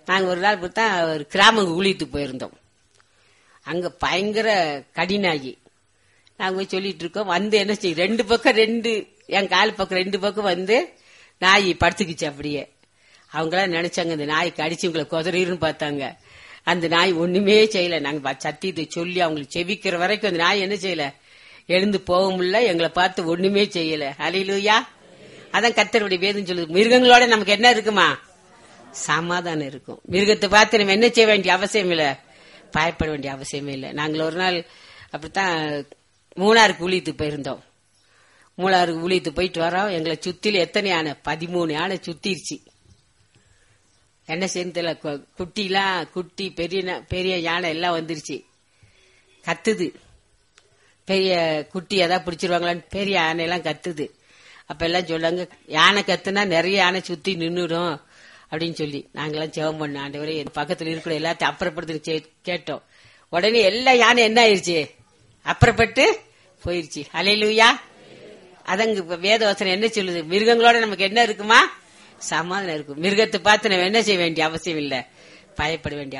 நாங்க ஒரு நாள் பார்த்தா ஒரு கிராமம் ஊழியத்துக்கு போயிருந்தோம் அங்க பயங்கர கடினாகி நாங்க போய் சொல்லிட்டு இருக்கோம் வந்து என்ன செய்யும் ரெண்டு பக்கம் ரெண்டு என் கால் பக்கம் ரெண்டு பக்கம் வந்து நாய் படுத்துக்குச்சு அப்படியே அவங்களாம் நினைச்சாங்க இந்த நாய் கடிச்சு உங்களை குதறின்னு பார்த்தாங்க அந்த நாய் ஒண்ணுமே செய்யல நாங்க ப- சத்தியத்தை சொல்லி அவங்களுக்கு செவிக்கிற வரைக்கும் அந்த நாய் என்ன செய்யல எழுந்து போக முடியல எங்களை பார்த்து ஒண்ணுமே செய்யல அலையிலுயா அதான் கத்தருடைய வேதம் சொல்லுது மிருகங்களோட நமக்கு என்ன இருக்குமா சமாதானம் இருக்கும் மிருகத்தை பார்த்து நம்ம என்ன செய்ய வேண்டிய அவசியம் இல்ல பயப்பட வேண்டிய அவசியமே இல்லை நாங்கள் ஒரு நாள் அப்படித்தான் மூணாருக்கு ஊழியத்துக்கு போயிருந்தோம் மூணாருக்கு ஊழியத்துக்கு போயிட்டு வரோம் எங்களை சுத்தில எத்தனை யானை பதிமூணு யானை சுத்திருச்சு என்ன சேர்ந்தல குட்டிலாம் குட்டி பெரிய நா- பெரிய யானை எல்லாம் வந்துருச்சு கத்துது பெரிய குட்டி எதாவது பிடிச்சிருவாங்களான்னு பெரிய யானை எல்லாம் கத்துது அப்ப எல்லாம் சொல்லாங்க யானை கத்துனா நிறைய யானை சுத்தி நின்னுடும் அப்படின்னு சொல்லி நாங்கெல்லாம் ஜெபம் பண்ண ஆண்டவரே என் பக்கத்துல இருக்கிற எல்லாத்தையும் அப்புறப்படுத்தி சே- கேட்டோம் உடனே எல்லா யானை என்ன ஆயிருச்சு அப்புறப்பட்டு போயிருச்சு அலையிலுயா அதங்க இப்ப வேத வசனம் என்ன சொல்லுது மிருகங்களோட நமக்கு என்ன இருக்குமா சமாதானம் இருக்கும் மிருகத்தை பார்த்து நம்ம என்ன செய்ய வேண்டிய அவசியம் இல்ல பயப்பட வேண்டிய